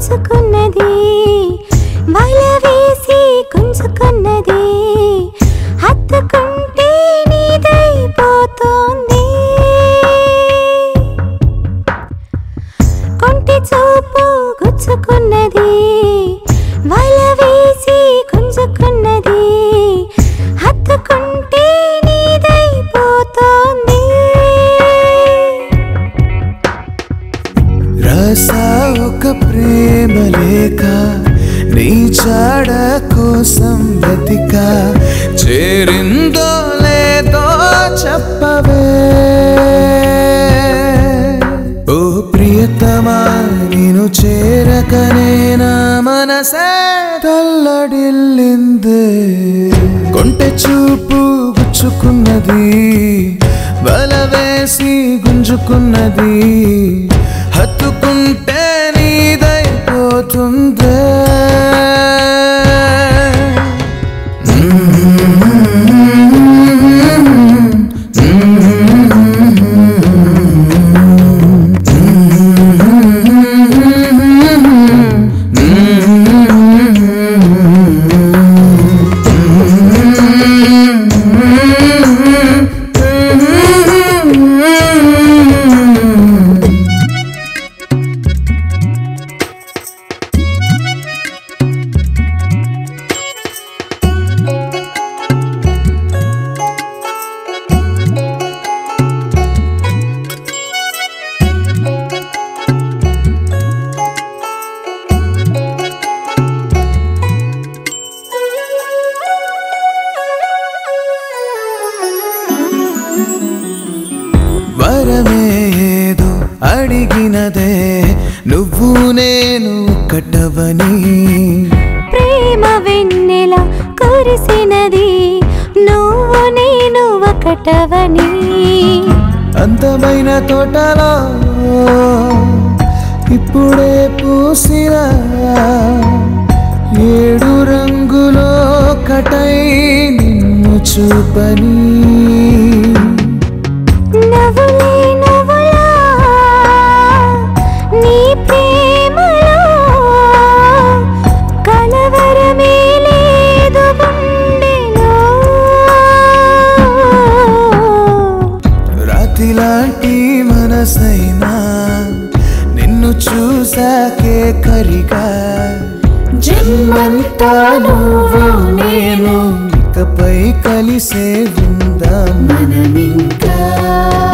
గుచ్చుకున్నది వల వేసి గుంజుకున్నది హత్తుకుంటే నీదైపోతుంది కొంటి చూపు గుచ్చుకున్నది వల వేసి గుంజుకున్నది హత్తుకుంటే నీదైపోతుంది రాసా ఒక ప్రేమ లేఖ నీ చాడ కోసం వెతిక చేరిందో లేదో చెప్పవే ఓ ప్రియతమా నేను చేరకనే నా మనసే తల్లడిల్లింది కొంటె చూపు గుచ్చుకున్నది బల వేసి గుంజుకున్నది హత్తుకుంటే నీదైపోతుందే వరమే ఏదో అడిగినదే నువ్వు నేను కట్టవని ప్రేమ వెన్నెల కురిసినది నువ్వు నేను ఒకటవని అందమైన తోటలో ఇప్పుడే పూసిన ఏడు రంగులో కటై నిన్ను చూపని నవ్వులే నవ్వులా నీ ప్రేమలో కలవరమే లేదు గుండెలో రాతిలాంటి మనసైనా నిన్ను చూసాకే కరిగా జన్మంతా నువ్వు నేను ఇకపై కలిసే ఉందా మనమింకా